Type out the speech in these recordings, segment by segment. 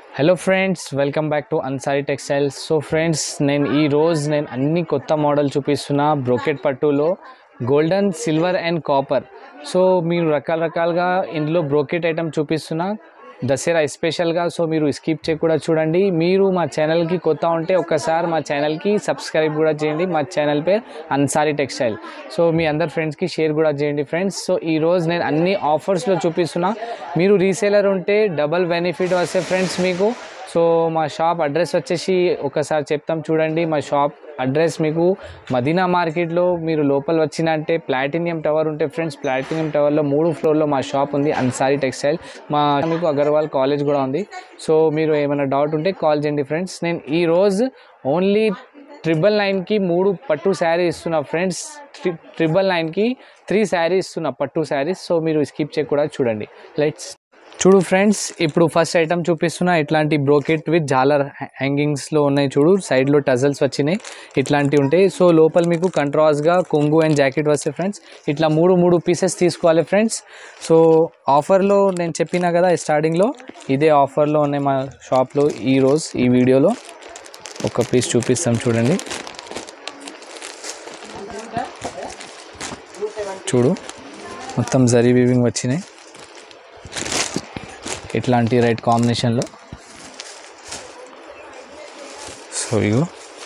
hello friends welcome back to Ansari textiles so friends నేను ఈ రోజు నేను అన్ని కొత్త మోడల్ చూపిస్తున్నా బ్రోకెట్ పట్టులో golden silver and copper so మీరు రకరకాలుగా ఇందులో బ్రోకెట్ ఐటమ్ చూపిస్తున్నా దసరా స్పెషల్గా సో మీరు స్కిప్ చేయకుండా చూడండి మీరు మా ఛానల్కి కొత్త ఉంటే ఒకసారి మా ఛానల్కి సబ్స్క్రైబ్ కూడా చేయండి మా ఛానల్ పేరు అన్సారీ టెక్స్టైల్ సో మీ అందరు ఫ్రెండ్స్కి షేర్ కూడా చేయండి ఫ్రెండ్స్ సో ఈ రోజు నేను అన్ని ఆఫర్స్లో చూపిస్తున్నా మీరు రీసేలర్ ఉంటే డబల్ బెనిఫిట్ వస్తే ఫ్రెండ్స్ మీకు సో మా షాప్ అడ్రస్ వచ్చేసి ఒకసారి చెప్తాం చూడండి మా షాప్ అడ్రస్ మీకు మదీనా మార్కెట్లో మీరు లోపల వచ్చినంటే ప్లాటినియం టవర్ ఉంటే ఫ్రెండ్స్ ప్లాటినియం టవర్లో మూడు ఫ్లోర్లో మా షాప్ ఉంది అన్సారీ టెక్స్టైల్ మా మీకు అగర్వాల్ కాలేజ్ కూడా ఉంది సో మీరు ఏమైనా డౌట్ ఉంటే కాల్ చేయండి ఫ్రెండ్స్ నేను ఈ రోజు ఓన్లీ ట్రిపుల్ నైన్కి మూడు పట్టు శారీ ఇస్తున్నా ఫ్రెండ్స్ ట్రి ట్రిపుల్ నైన్కి త్రీ శారీ ఇస్తున్నా పట్టు శారీస్ సో మీరు స్కిప్ చేయకుండా చూడండి లెట్స్ చూడు ఫ్రెండ్స్ ఇప్పుడు ఫస్ట్ ఐటమ్ చూపిస్తున్నా ఇట్లాంటి బ్రోకెట్ విత్ జాలర్ హ్యాంగింగ్స్లో ఉన్నాయి చూడు సైడ్లో టజల్స్ వచ్చినాయి ఇట్లాంటివి ఉంటాయి సో లోపల మీకు కంట్రాస్గా కొంగు అండ్ జాకెట్ వస్తాయి ఫ్రెండ్స్ ఇట్లా మూడు మూడు పీసెస్ తీసుకోవాలి ఫ్రెండ్స్ సో ఆఫర్లో నేను చెప్పినా కదా స్టార్టింగ్లో ఇదే ఆఫర్లో ఉన్నాయి మా షాప్లో ఈ రోజు ఈ వీడియోలో ఒక పీస్ చూపిస్తాం చూడండి చూడు మొత్తం జరీ వీవింగ్ వచ్చినాయి ఇట్లాంటి రెడ్ కాంబినేషన్లో సో ఇగో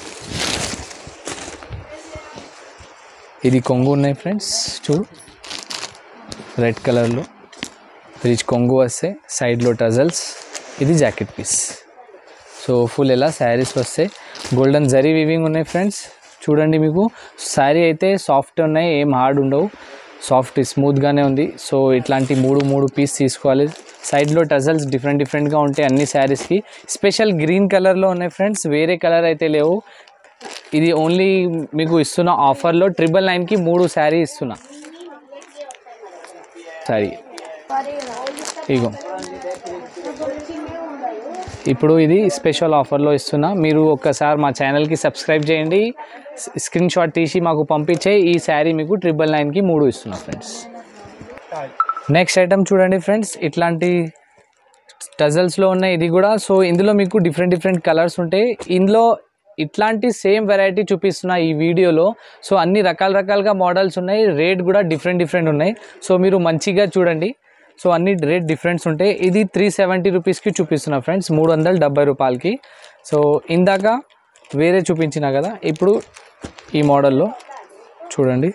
ఇది కొంగు ఉన్నాయి ఫ్రెండ్స్ చూడు రెడ్ కలర్లో రిచ్ కొంగు వస్తే సైడ్లో టజల్స్ ఇది జాకెట్ పీస్ సో ఫుల్ ఎలా శారీస్ వస్తాయి గోల్డెన్ జరీ వివింగ్ ఉన్నాయి ఫ్రెండ్స్ చూడండి మీకు శారీ అయితే సాఫ్ట్ ఉన్నాయి ఏం హార్డ్ ఉండవు సాఫ్ట్ స్మూత్గానే ఉంది సో ఇట్లాంటి మూడు మూడు పీస్ తీసుకోవాలి సైడ్లో టజల్స్ డిఫరెంట్ డిఫరెంట్గా ఉంటాయి అన్ని శారీస్కి స్పెషల్ గ్రీన్ కలర్లో ఉన్నాయి ఫ్రెండ్స్ వేరే కలర్ అయితే లేవు ఇది ఓన్లీ మీకు ఇస్తున్న ఆఫర్లో ట్రిపుల్ నైన్కి మూడు శారీ ఇస్తున్నా సారీ ఇగో ఇప్పుడు ఇది స్పెషల్ ఆఫర్లో ఇస్తున్నా మీరు ఒక్కసారి మా ఛానల్కి సబ్స్క్రైబ్ చేయండి స్క్రీన్ షాట్ తీసి మాకు పంపించే ఈ శారీ మీకు ట్రిపుల్ నైన్కి మూడు ఇస్తున్నా ఫ్రెండ్స్ నెక్స్ట్ ఐటమ్ చూడండి ఫ్రెండ్స్ ఇట్లాంటి టజల్స్లో ఉన్నాయి ఇది కూడా సో ఇందులో మీకు డిఫరెంట్ డిఫరెంట్ కలర్స్ ఉంటాయి ఇందులో ఇట్లాంటి సేమ్ వెరైటీ చూపిస్తున్నా ఈ వీడియోలో సో అన్ని రకాల రకాలుగా మోడల్స్ ఉన్నాయి రేట్ కూడా డిఫరెంట్ డిఫరెంట్ ఉన్నాయి సో మీరు మంచిగా చూడండి సో అన్ని రేట్ డిఫరెన్స్ ఉంటాయి ఇది త్రీ సెవెంటీ రూపీస్కి చూపిస్తున్నా ఫ్రెండ్స్ మూడు వందల డెబ్బై రూపాయలకి సో ఇందాక వేరే చూపించిన కదా ఇప్పుడు ఈ మోడల్లో చూడండి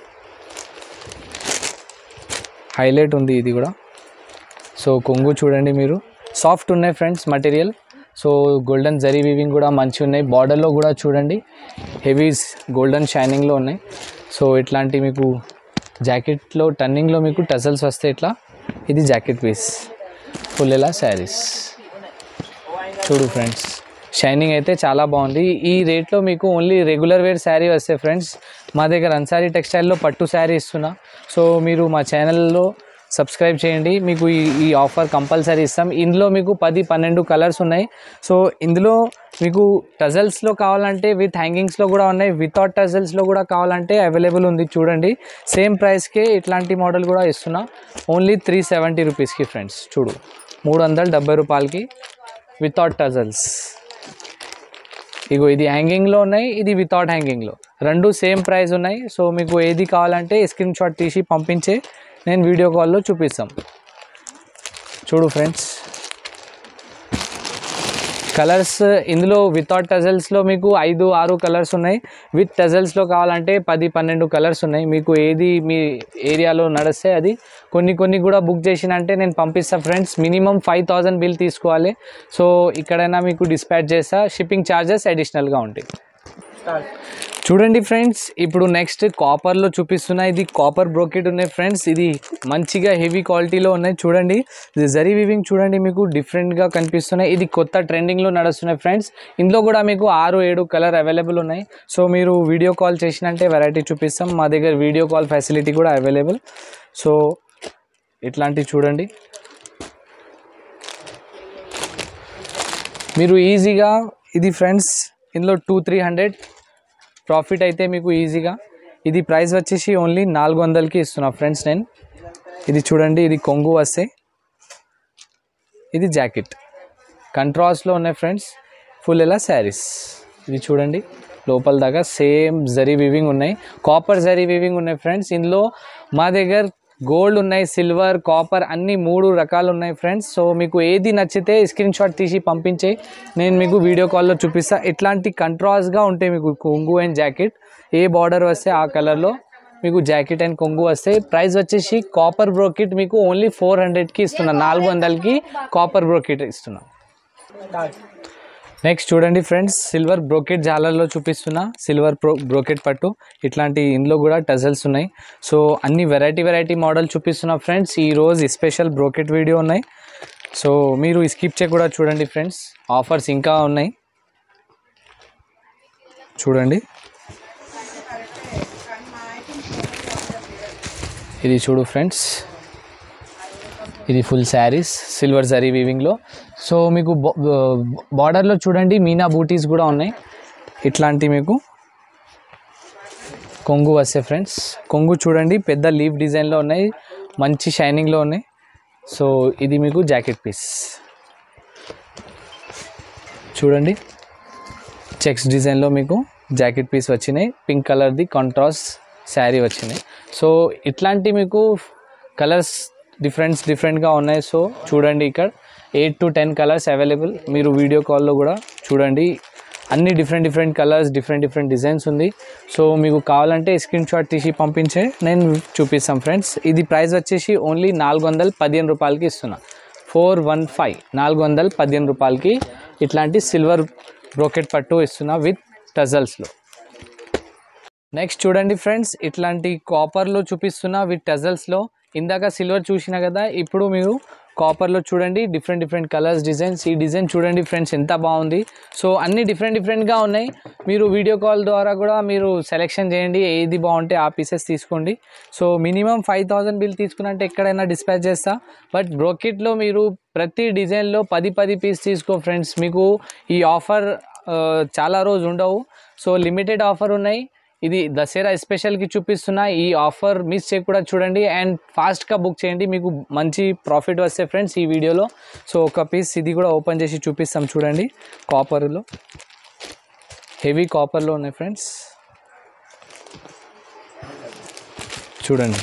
హైలైట్ ఉంది ఇది కూడా సో కొంగు చూడండి మీరు సాఫ్ట్ ఉన్నాయి friends material so golden zari weaving కూడా మంచి ఉన్నాయి బార్డర్లో కూడా చూడండి హెవీ గోల్డెన్ షైనింగ్లో ఉన్నాయి సో ఇట్లాంటి మీకు జాకెట్లో టర్నింగ్లో మీకు టజల్స్ వస్తాయి ఇట్లా ఇది జాకెట్ పీస్ ఫుల్ ఎలా శారీస్ చూడు ఫ్రెండ్స్ షైనింగ్ అయితే చాలా బాగుంది ఈ రేట్లో మీకు ఓన్లీ రెగ్యులర్ వేర్ శారీ వస్తాయి ఫ్రెండ్స్ మా దగ్గర అన్సారీ టెక్స్టైల్లో పట్టు శారీ ఇస్తున్నా సో మీరు మా ఛానల్లో సబ్స్క్రైబ్ చేయండి మీకు ఈ ఈ ఆఫర్ కంపల్సరీ ఇస్తాం ఇందులో మీకు పది పన్నెండు కలర్స్ ఉన్నాయి సో ఇందులో మీకు టజల్స్లో కావాలంటే విత్ హ్యాంగింగ్స్లో కూడా ఉన్నాయి వితౌట్ టజల్స్లో కూడా కావాలంటే అవైలబుల్ ఉంది చూడండి సేమ్ ప్రైస్కే ఇట్లాంటి మోడల్ కూడా ఇస్తున్నా ఓన్లీ త్రీ సెవెంటీ రూపీస్కి ఫ్రెండ్స్ చూడు మూడు వందల డెబ్బై రూపాయలకి వితౌట్ టజల్స్ ఇగో ఇది హ్యాంగింగ్లో ఉన్నాయి ఇది వితౌట్ హ్యాంగింగ్లో రెండు సేమ్ ప్రైస్ ఉన్నాయి సో మీకు ఏది కావాలంటే స్క్రీన్ షాట్ తీసి పంపించే నేను వీడియో కాల్లో చూపిస్తాం చూడు ఫ్రెండ్స్ కలర్స్ ఇందులో వితౌట్ టజల్స్లో మీకు ఐదు ఆరు కలర్స్ ఉన్నాయి విత్ టజల్స్లో కావాలంటే పది పన్నెండు కలర్స్ ఉన్నాయి మీకు ఏది మీ ఏరియాలో నడిస్తే అది కొన్ని కొన్ని కూడా బుక్ చేసినంటే నేను పంపిస్తా friends minimum five thousand bill తీసుకోవాలి సో ఇక్కడైనా మీకు డిస్పాచ్ చేస్తా షిప్పింగ్ ఛార్జెస్ అడిషనల్గా ఉంటాయి చూడండి ఫ్రెండ్స్ ఇప్పుడు నెక్స్ట్ కాపర్లో చూపిస్తున్నా ఇది కాపర్ బ్రోకెట్ ఉన్నాయి ఫ్రెండ్స్ ఇది మంచిగా హెవీ క్వాలిటీలో ఉన్నాయి చూడండి ఇది జరీ వివింగ్ చూడండి మీకు డిఫరెంట్గా కనిపిస్తున్నాయి ఇది కొత్త ట్రెండింగ్లో నడుస్తున్నాయి ఫ్రెండ్స్ ఇందులో కూడా మీకు ఆరు ఏడు కలర్ అవైలబుల్ ఉన్నాయి సో మీరు వీడియో కాల్ చేసినంటే వెరైటీ చూపిస్తాం మా దగ్గర వీడియో కాల్ ఫెసిలిటీ కూడా అవైలబుల్ సో ఇట్లాంటివి చూడండి మీరు ఈజీగా ఇది ఫ్రెండ్స్ ఇందులో టూ త్రీ హండ్రెడ్ ప్రాఫిట్ అయితే మీకు ఈజీగా ఇది ప్రైస్ వచ్చేసి ఓన్లీ నాలుగు వందలకి ఇస్తున్నా ఫ్రెండ్స్ నేను ఇది చూడండి ఇది కొంగు వస్తే ఇది జాకెట్ కంట్రాస్ట్లో ఉన్నాయి ఫ్రెండ్స్ ఫుల్ ఎలా శారీస్ ఇది చూడండి లోపల దాకా సేమ్ జరీ వివింగ్ ఉన్నాయి కాపర్ జరీ వివింగ్ ఉన్నాయి ఫ్రెండ్స్ ఇందులో మా దగ్గర గోల్డ్ ఉన్నాయి సిల్వర్ కాపర్ అన్ని మూడు రకాలు ఉన్నాయి ఫ్రెండ్స్ సో మీకు ఏది నచ్చితే స్క్రీన్ షాట్ తీసి పంపించే నేను మీకు వీడియో కాల్లో చూపిస్తా ఇట్లాంటి కంట్రాస్ట్గా ఉంటాయి మీకు కొంగు అండ్ జాకెట్ ఏ బార్డర్ వస్తే ఆ కలర్లో మీకు జాకెట్ అండ్ కొంగు వస్తాయి ప్రైస్ వచ్చేసి కాపర్ బ్రోకెట్ మీకు ఓన్లీ ఫోర్ హండ్రెడ్కి ఇస్తున్నా నాలుగు వందలకి కాపర్ బ్రోకెట్ ఇస్తున్నా నెక్స్ట్ చూడండి ఫ్రెండ్స్ సిల్వర్ బ్రోకెట్ జాలర్లో చూపిస్తున్నా సిల్వర్ ప్రో బ్రోకెట్ పట్టు ఇట్లాంటి ఇందులో కూడా టజల్స్ ఉన్నాయి సో అన్ని వెరైటీ వెరైటీ మోడల్ చూపిస్తున్నా ఫ్రెండ్స్ ఈ రోజు స్పెషల్ బ్రోకెట్ వీడియో ఉన్నాయి సో మీరు స్కిప్ చెక్ కూడా చూడండి ఫ్రెండ్స్ ఆఫర్స్ ఇంకా ఉన్నాయి చూడండి ఇది చూడు ఫ్రెండ్స్ ఇది ఫుల్ శారీస్ సిల్వర్ జరీ వీవింగ్లో సో మీకు బార్డర్లో చూడండి మీనా బూటీస్ కూడా ఉన్నాయి ఇట్లాంటి మీకు కొంగు వస్తాయి ఫ్రెండ్స్ కొంగు చూడండి పెద్ద లీవ్ డిజైన్లో ఉన్నాయి మంచి షైనింగ్లో ఉన్నాయి సో ఇది మీకు జాకెట్ పీస్ చూడండి చెక్స్ డిజైన్లో మీకు జాకెట్ పీస్ వచ్చినాయి పింక్ కలర్ది కాంట్రాస్ట్ శారీ వచ్చినాయి సో ఇట్లాంటి మీకు కలర్స్ డిఫరెంట్స్ డిఫరెంట్గా ఉన్నాయి సో చూడండి ఇక్కడ eight to ten colours available మీరు వీడియో కాల్లో కూడా చూడండి అన్ని different different colours different different designs ఉంది సో మీకు కావాలంటే స్క్రీన్ షాట్ తీసి పంపించే నేను చూపిస్తాం ఫ్రెండ్స్ ఇది ప్రైస్ వచ్చేసి ఓన్లీ నాలుగు వందల పదిహేను రూపాయలకి ఇస్తున్నా ఫోర్ వన్ ఫైవ్ నాలుగు వందల పదిహేను రూపాయలకి ఇట్లాంటి సిల్వర్ బ్రోకెట్ పట్టు ఇస్తున్నా విత్ టజల్స్లో నెక్స్ట్ చూడండి ఫ్రెండ్స్ ఇట్లాంటి కాపర్లో చూపిస్తున్నా విత్ టజల్స్లో ఇందాక సిల్వర్ చూసిన కదా ఇప్పుడు మీరు కాపర్లో చూడండి డిఫరెంట్ డిఫరెంట్ కలర్స్ డిజైన్స్ ఈ డిజైన్ చూడండి ఫ్రెండ్స్ ఎంత బాగుంది సో అన్ని డిఫరెంట్ డిఫరెంట్గా ఉన్నాయి మీరు వీడియో కాల్ ద్వారా కూడా మీరు సెలెక్షన్ చేయండి ఏది బాగుంటే ఆ పీసెస్ తీసుకోండి so minimum five thousand bill తీసుకున్నట్టే ఎక్కడైనా డిస్పాచ్ చేస్తా బట్ బ్రోకెట్లో మీరు ప్రతి డిజైన్లో పది పది పీస్ తీసుకో ఫ్రెండ్స్ మీకు ఈ ఆఫర్ చాలా రోజు ఉండవు సో లిమిటెడ్ ఆఫర్ ఉన్నాయి ఇది దసరా స్పెషల్కి చూపిస్తున్నా ఈ ఆఫర్ మిస్ చేయకుండా చూడండి అండ్ ఫాస్ట్గా బుక్ చేయండి మీకు మంచి ప్రాఫిట్ వస్తే ఫ్రెండ్స్ ఈ వీడియోలో సో ఒక పీస్ ఇది కూడా ఓపెన్ చేసి చూపిస్తాం చూడండి కాపర్లో హెవీ కాపర్లో ఉన్నాయి ఫ్రెండ్స్ చూడండి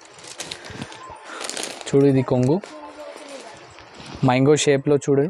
చూడు ఇది కొంగు మ్యాంగో షేప్లో చూడు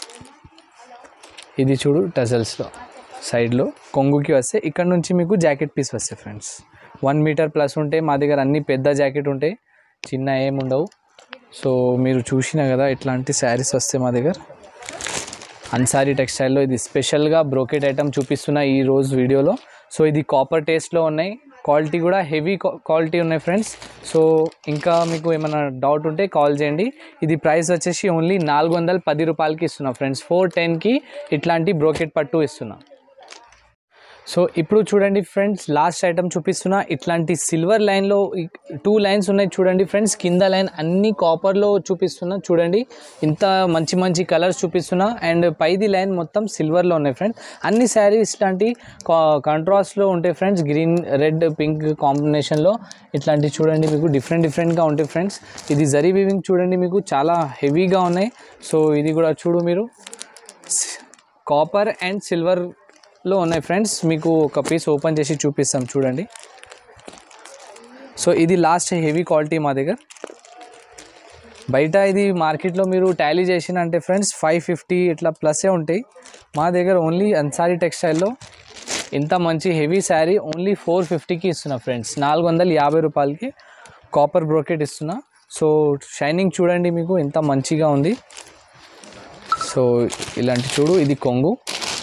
ఇది చూడు టజల్స్లో సైడ్లో కొంగుకి వస్తే ఇక్కడ నుంచి మీకు జాకెట్ పీస్ వస్తాయి ఫ్రెండ్స్ వన్ మీటర్ ప్లస్ ఉంటే మా దగ్గర అన్ని పెద్ద జాకెట్ ఉంటాయి చిన్న ఏం ఉండవు సో మీరు చూసినా కదా ఇట్లాంటి శారీస్ వస్తాయి మా దగ్గర అన్సారీ టెక్స్టైల్లో ఇది స్పెషల్గా బ్రోకెట్ ఐటమ్ చూపిస్తున్న ఈ రోజు వీడియోలో సో ఇది కాపర్ టేస్ట్లో ఉన్నాయి క్వాలిటీ కూడా హెవీ క్వాలిటీ ఉన్నాయి ఫ్రెండ్స్ సో ఇంకా మీకు ఏమైనా డౌట్ ఉంటే కాల్ చేయండి ఇది ప్రైస్ వచ్చేసి ఓన్లీ నాలుగు వందల పది రూపాయలకి ఇస్తున్నా ఫ్రెండ్స్ ఫోర్ టెన్కి ఇట్లాంటి బ్రోకెట్ పట్టు ఇస్తున్నా సో ఇప్పుడు చూడండి ఫ్రెండ్స్ లాస్ట్ ఐటమ్ చూపిస్తున్నా ఇట్లాంటి సిల్వర్ లైన్లో టూ లైన్స్ ఉన్నాయి చూడండి ఫ్రెండ్స్ కింద లైన్ అన్ని కాపర్లో చూపిస్తున్నా చూడండి ఇంత మంచి మంచి కలర్స్ చూపిస్తున్నా అండ్ పైది లైన్ మొత్తం సిల్వర్లో ఉన్నాయి ఫ్రెండ్స్ అన్ని శారీస్ ఇట్లాంటి కాంట్రాస్ట్లో ఉంటాయి ఫ్రెండ్స్ గ్రీన్ రెడ్ పింక్ కాంబినేషన్లో ఇట్లాంటి చూడండి మీకు డిఫరెంట్ డిఫరెంట్గా ఉంటాయి ఫ్రెండ్స్ ఇది జరీ వీవింగ్ చూడండి మీకు చాలా హెవీగా ఉన్నాయి సో ఇది కూడా చూడు మీరు కాపర్ అండ్ సిల్వర్ లో ఉన్నాయి ఫ్రెండ్స్ మీకు ఒక పీస్ ఓపెన్ చేసి చూపిస్తాం చూడండి సో ఇది లాస్ట్ హెవీ క్వాలిటీ మా దగ్గర బయట ఇది మార్కెట్లో మీరు టాలీ చేసిన అంటే ఫ్రెండ్స్ ఫైవ్ ఫిఫ్టీ ఇట్లా ప్లసే ఉంటాయి మా దగ్గర ఓన్లీ అన్సారీ టెక్స్టైల్లో ఇంత మంచి హెవీ శారీ ఓన్లీ ఫోర్ ఫిఫ్టీకి ఇస్తున్నా ఫ్రెండ్స్ నాలుగు వందల యాభై రూపాయలకి కాపర్ బ్రోకెట్ ఇస్తున్నా సో షైనింగ్ చూడండి మీకు ఎంత మంచిగా ఉంది సో ఇలాంటి చూడు ఇది కొంగు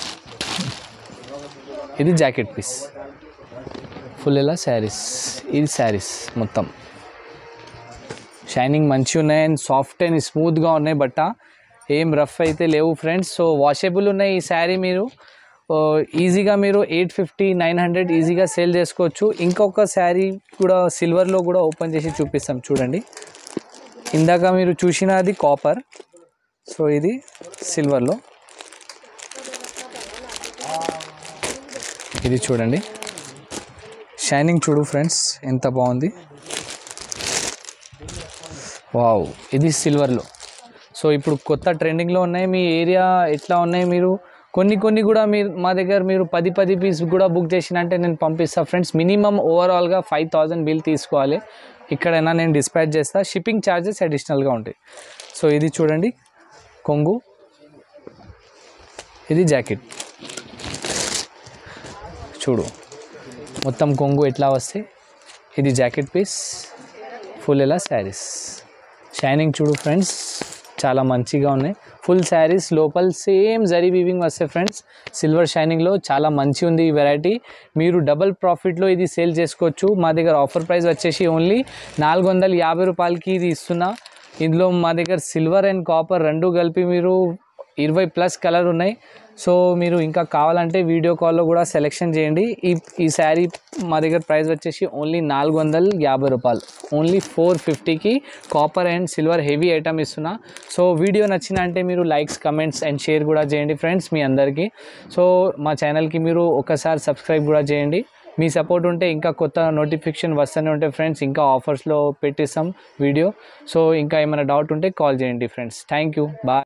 ఇది జాకెట్ పీస్ ఫుల్ ఇలా శారీస్ ఇది శారీస్ మొత్తం షైనింగ్ మంచిగా ఉన్నాయి అండ్ సాఫ్ట్ అండ్ స్మూత్గా ఉన్నాయి బట్ట ఏం రఫ్ అయితే లేవు ఫ్రెండ్స్ సో వాషబుల్ ఉన్నాయి ఈ శారీ మీరు ఈజీగా మీరు ఎయిట్ ఫిఫ్టీ నైన్ హండ్రెడ్ ఈజీగా సేల్ చేసుకోవచ్చు ఇంకొక శారీ కూడా సిల్వర్లో కూడా ఓపెన్ చేసి చూపిస్తాం చూడండి ఇందాక మీరు చూసినది కాపర్ సో ఇది సిల్వర్లో ఇది చూడండి షైనింగ్ చూడు ఫ్రెండ్స్ ఎంత బాగుంది వావ్ ఇది సిల్వర్లో సో ఇప్పుడు కొత్త ట్రెండింగ్లో ఉన్నాయి మీ ఏరియా ఎట్లా ఉన్నాయి మీరు కొన్ని కొన్ని కూడా మీరు మా దగ్గర మీరు పది పది పీస్ కూడా బుక్ చేసినంటే నేను పంపిస్తాను ఫ్రెండ్స్ మినిమం ఓవరాల్గా ఫైవ్ థౌజండ్ బిల్ తీసుకోవాలి ఇక్కడైనా నేను డిస్పాచ్ చేస్తా షిప్పింగ్ ఛార్జెస్ అడిషనల్గా ఉంటాయి సో ఇది చూడండి కొంగు ఇది జాకెట్ చూడు మొత్తం కొంగు ఎట్లా వస్తే ఇది జాకెట్ పీస్ ఫుల్ ఎలా శారీస్ షైనింగ్ చూడు ఫ్రెండ్స్ చాలా మంచిగా ఉన్నాయి ఫుల్ శారీస్ లోపల సేమ్ జరీ వీవింగ్ వస్తాయి ఫ్రెండ్స్ సిల్వర్ షైనింగ్లో చాలా మంచి ఉంది ఈ వెరైటీ మీరు డబల్ ప్రాఫిట్లో ఇది సేల్ చేసుకోవచ్చు మా దగ్గర ఆఫర్ ప్రైస్ వచ్చేసి ఓన్లీ నాలుగు వందల యాభై రూపాయలకి ఇది ఇస్తున్నా ఇందులో మా దగ్గర సిల్వర్ అండ్ కాపర్ రెండు కలిపి మీరు ఇరవై ప్లస్ కలర్ ఉన్నాయి సో మీరు ఇంకా కావాలంటే వీడియో కాల్లో కూడా సెలెక్షన్ చేయండి ఈ ఈ శారీ మా దగ్గర ప్రైస్ వచ్చేసి ఓన్లీ నాలుగు వందల యాభై రూపాయలు ఓన్లీ ఫోర్ ఫిఫ్టీకి copper and silver heavy item ఇస్తున్నా సో వీడియో నచ్చిన అంటే మీరు లైక్స్ కమెంట్స్ అండ్ షేర్ కూడా చేయండి ఫ్రెండ్స్ మీ అందరికీ సో మా ఛానల్కి మీరు ఒకసారి సబ్స్క్రైబ్ కూడా చేయండి మీ సపోర్ట్ ఉంటే ఇంకా కొత్త నోటిఫికేషన్ వస్తూనే ఉంటాయి ఫ్రెండ్స్ ఇంకా ఆఫర్స్లో పెట్టిస్తాం వీడియో సో ఇంకా ఏమైనా డౌట్ ఉంటే కాల్ చేయండి ఫ్రెండ్స్ థ్యాంక్ యూ బాయ్